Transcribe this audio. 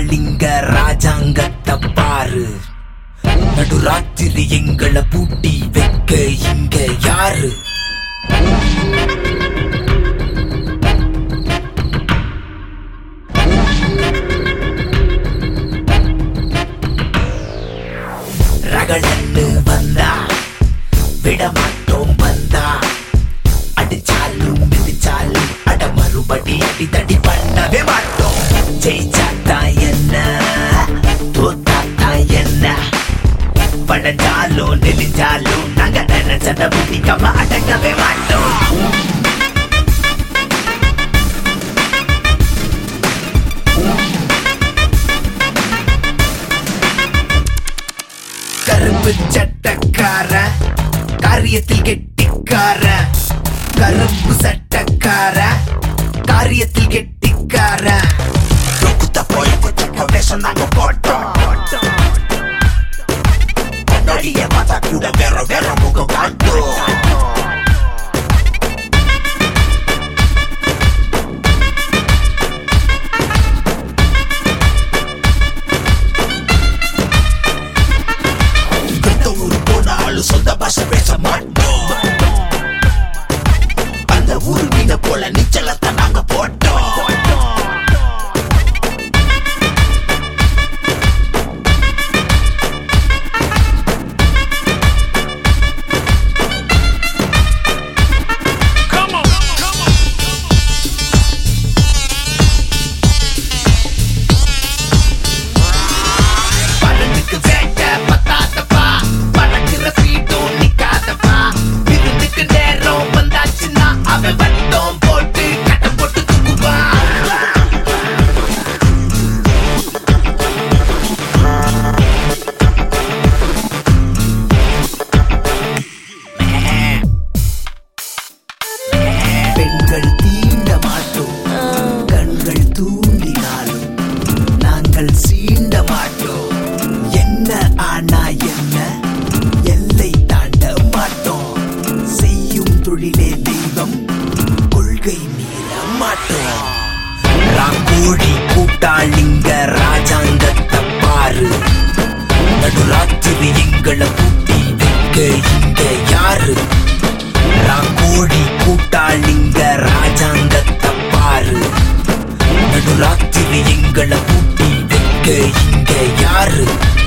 கூட்டாளிங்க ராஜாங்கத்தை பாரு நடுராத்திரி எங்களை பூட்டி வைக்க இங்க யாரு ரகளன்னு வந்தா விடமாட்டோம் வந்தா அடிச்சாலும் மிதிச்சாலும் அட மறுபடி அடி தடி பண்ணவே மாட்டோம் ஜெயிச்சாத்தா என்ன தோத்தாத்தா என்ன படைஞ்சாலும் நெலிஞ்சாலும் நாங்க நினைச்சத முடிக்காம அடங்கவே மாட்டோம் கரும்பு சட்டக்கார காரியத்தில் கெட்டிக்கார கரும்பு சட்டக்கார காரியத்தில் கெட்டிக்கார குத்த போய் குத்த வேஷம் நாங்க போட்டோம் நடிய பார்த்தா கூட வேற வேற முகம் காட்டும் எந்த ஊரு போனாலும் சொந்த பாஷை பேச மாட்டோம் அந்த ஊரு மீன போல நீச்சலத்தை நாங்க போட்டோம் பலனுக்கு வேட்ட பத்தாதப்பா பறக்கிற ஸ்பீடும் நிக்காதப்பா விருந்துக்கு நேரம் வந்தாச்சுன்னா அவன் வட்டம் போட்டு கட்டம் போட்டு தூக்குவான் பெண்கள் தீண்ட மாட்டோம் கண்கள் தூண்டினாலும் நாங்கள் சீண்ட மாட்டோம் என்ன ஆனா என்ன எல்லை தாண்ட மாட்டோம் செய்யும் தொழிலே தெய்வம் கொள்கை மீற மாட்டோம் ராங்கோழி கூட்டாளிங்க ராஜாங்கத்தை பாரு நடுராத்திரி எங்களை பூட்டி வைக்க இங்க யாரு ராங்கோழி கூட்டாளிங்க ராஜாங்கத்தை பாரு நடுராத்திரி எங்களை பூட்டி வைக்க இங்க யாரு